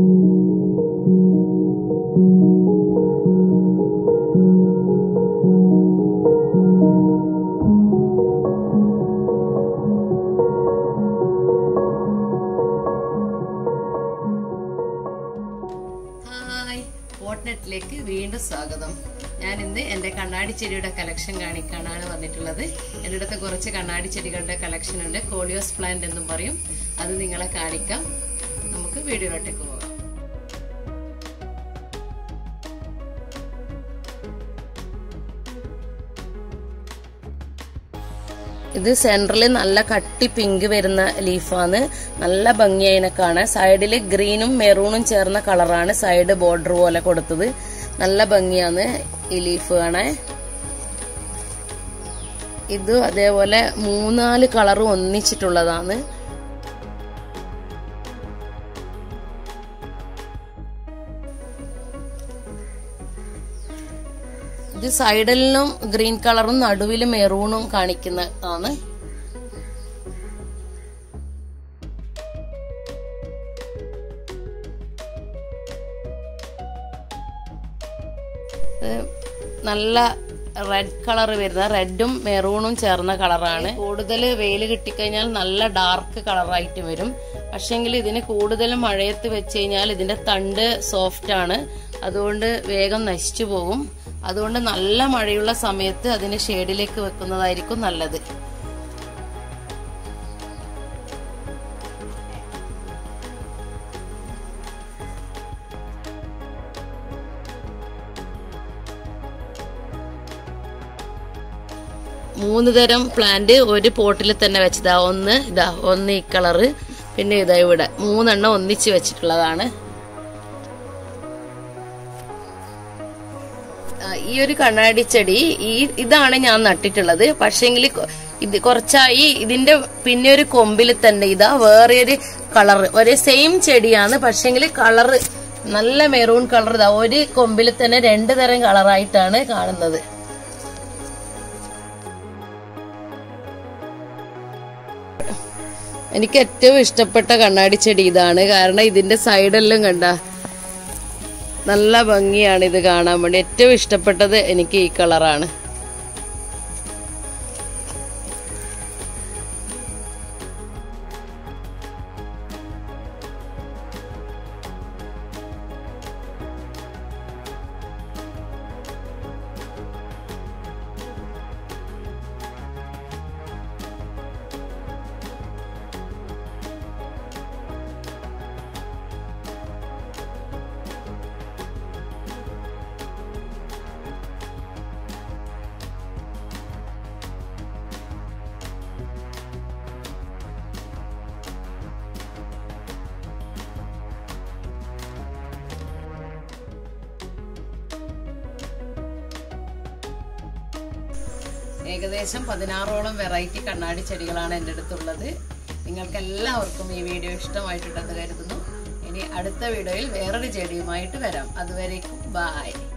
hi പോട്ട്നെറ്റിലേക്ക് വീണ്ടും സ്വാഗതം ഞാൻ ഇന്ന് എൻ്റെ കണ്ണാടി ചെടിയുടെ കളക്ഷൻ കാണിക്കാനാണ് വന്നിട്ടുള്ളത് എൻ്റെ അടുത്ത് കുറച്ച് കണ്ണാടി ചെടികളുടെ കളക്ഷൻ ഉണ്ട് കോളിയോസ് പ്ലാന്റ് എന്നും പറയും അത് നിങ്ങളെ കാണിക്കാം നമുക്ക് വീഡിയോയിലോട്ടേക്ക് പോകാം ഇത് സെൻട്രലിൽ നല്ല കട്ടി പിങ്ക് വരുന്ന ലീഫാണ് നല്ല ഭംഗിയായി ഇതിനെ കാണാൻ സൈഡിൽ ഗ്രീനും മെറൂണും ചേർന്ന കളറാണ് സൈഡ് ബോർഡർ പോലെ കൊടുത്തത് നല്ല ഭംഗിയാണ് ഈ ലീഫ് കാണാൻ ഇത് അതേപോലെ മൂന്നാല് കളറും ഒന്നിച്ചിട്ടുള്ളതാണ് ഇത് സൈഡിലും ഗ്രീൻ കളറും നടുവിൽ മെറൂണും കാണിക്കുന്ന ആണ് ഇത് നല്ല റെഡ് കളർ വരുന്ന റെഡും മെറൂണും ചേർന്ന കളറാണ് കൂടുതൽ വെയിൽ കിട്ടിക്കഴിഞ്ഞാൽ നല്ല ഡാർക്ക് കളറായിട്ട് വരും പക്ഷെങ്കിൽ ഇതിന് കൂടുതൽ മഴയത്ത് വെച്ച് കഴിഞ്ഞാൽ ഇതിന്റെ തണ്ട് സോഫ്റ്റ് ആണ് അതുകൊണ്ട് വേഗം നശിച്ചു പോകും അതുകൊണ്ട് നല്ല മഴയുള്ള സമയത്ത് അതിന് ഷെയ്ഡിലേക്ക് വെക്കുന്നതായിരിക്കും നല്ലത് മൂന്ന് തരം പ്ലാന്റ് ഒരു പോട്ടിൽ തന്നെ വെച്ചതാ ഒന്ന് ഇതാ ഒന്ന് ഈ കളറ് പിന്നെ ഇതാ ഇവിടെ മൂന്നെണ്ണം ഒന്നിച്ച് വെച്ചിട്ടുള്ളതാണ് ആ, ഈ ഒരു കണ്ണാടി ചെടി ഈ ഇതാണ് ഞാൻ നട്ടിട്ടുള്ളത് പക്ഷേങ്കിൽ ഇത് കുറച്ചായി ഇതിന്റെ പിന്നെ ഒരു കൊമ്പിൽ തന്നെ ഇതാ വേറെ ഒരു കളർ ഒരേ സെയിം ചെടിയാണ് പക്ഷേങ്കിൽ കളറ് നല്ല മെറൂൺ കളർ ഇതാ ഒരു കൊമ്പിൽ തന്നെ രണ്ട് തരം കളറായിട്ടാണ് കാണുന്നത് എനിക്ക് ഏറ്റവും ഇഷ്ടപ്പെട്ട കണ്ണാടി ചെടി ഇതാണ് കാരണം ഇതിന്റെ സൈഡെല്ലാം കണ്ട നല്ല ഭംഗിയാണ് ഇത് കാണാൻ വേണ്ടി ഏറ്റവും ഇഷ്ടപ്പെട്ടത് എനിക്ക് ഈ കളറാണ് ഏകദേശം പതിനാറോളം വെറൈറ്റി കണ്ണാടി ചെടികളാണ് എൻ്റെ അടുത്തുള്ളത് നിങ്ങൾക്ക് എല്ലാവർക്കും ഈ വീഡിയോ ഇഷ്ടമായിട്ടുണ്ടെന്ന് കരുതുന്നു ഇനി അടുത്ത വീഡിയോയിൽ വേറൊരു ചെടിയുമായിട്ട് വരാം അതുവരേക്കും ബായ്